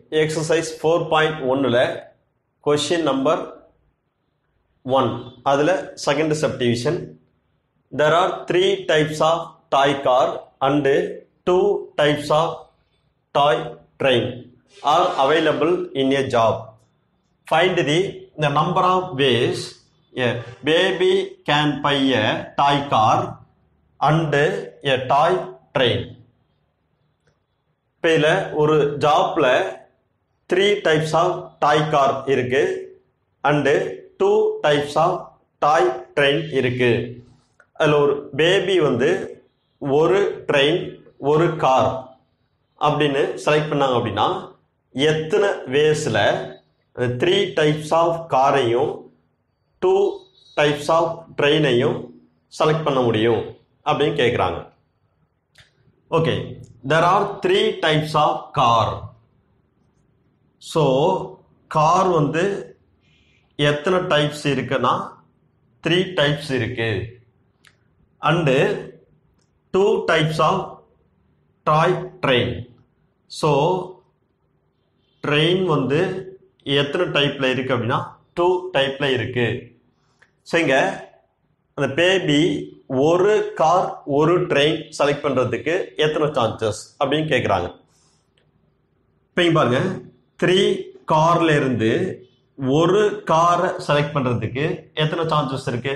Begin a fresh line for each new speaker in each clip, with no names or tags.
exercise four point ஒன்னில் question number one அதில் second subdivision there are three types of toy car and two types of toy train are available in a job find the the number of ways a baby can buy a toy car and a toy train இப்போ இதில் ஒரு ஜாப்பில் three types of toy car இருக்கு and two types of toy train இருக்கு அதில் ஒரு baby வந்து ஒரு ட்ரெயின் ஒரு கார் அப்படின்னு செலக்ட் பண்ணாங்க அப்படின்னா எத்தனை வேஸில் த்ரீ டைப்ஸ் ஆஃப் காரையும் டூ டைப்ஸ் ஆஃப் ட்ரெயினையும் செலக்ட் பண்ண முடியும் அப்படின்னு கேட்குறாங்க okay there are three types of car so car வந்து எத்தனை டைப்ஸ் இருக்குன்னா த்ரீ டைப்ஸ் இருக்கு and two types of toy train so train வந்து எத்தனை டைப்பில் இருக்குது அப்படின்னா டூ டைப்பில் இருக்குது சரிங்க அந்த பேபி ஒரு கார் ஒரு ட்ரெயின் செலக்ட் பண்ணுறதுக்கு எத்தனை சான்சஸ் அப்படின்னு கேட்குறாங்க இப்போ இங்க பாருங்க த்ரீ கார்ல இருந்து ஒரு காரை செலக்ட் பண்ணுறதுக்கு எத்தனை சான்சஸ் இருக்கு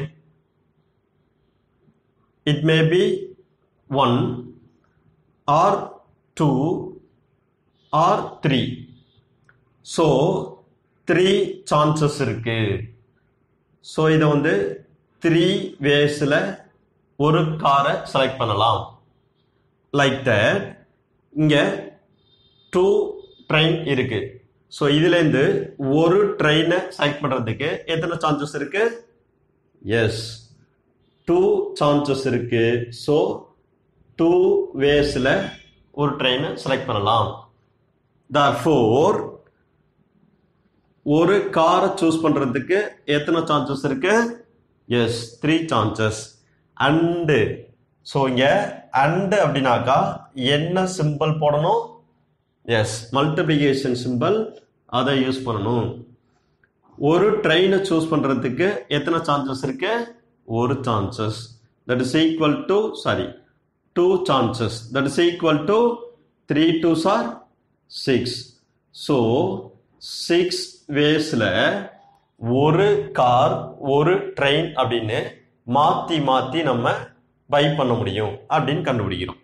it may be one or two or three so three chances இருக்கு ஸோ இதை வந்து த்ரீ வேஸில் ஒரு காரை செலக்ட் பண்ணலாம் லைக் தட் இங்கே டூ ட்ரெயின் இருக்கு ஸோ இதுலேருந்து ஒரு ட்ரெயினை செலக்ட் பண்ணுறதுக்கு எத்தனை சான்சஸ் இருக்கு எஸ் டூ சான்சஸ் இருக்கு ஸோ டூ வேஸில் ஒரு ட்ரெயினை செலக்ட் பண்ணலாம் தர்ஃபோர் ஒரு காரை சூஸ் பண்ணுறதுக்கு எத்தனை சான்சஸ் இருக்கு yes three chances and so இங்கே அண்டு அப்படின்னாக்கா என்ன சிம்பிள் போடணும் எஸ் மல்டிப்ளிகேஷன் சிம்பிள் அதை யூஸ் பண்ணணும் ஒரு ட்ரெயினை சூஸ் பண்ணுறதுக்கு எத்தனை சான்சஸ் இருக்கு ஒரு chances that is equal to sorry two chances that is equal to three twos or six so six வேஸில் ஒரு கார் ஒரு ட்ரெயின் அப்படின்னு மாற்றி மாற்றி நம்ம பை பண்ண முடியும் அப்படின்னு கண்டுபிடிக்கிறோம்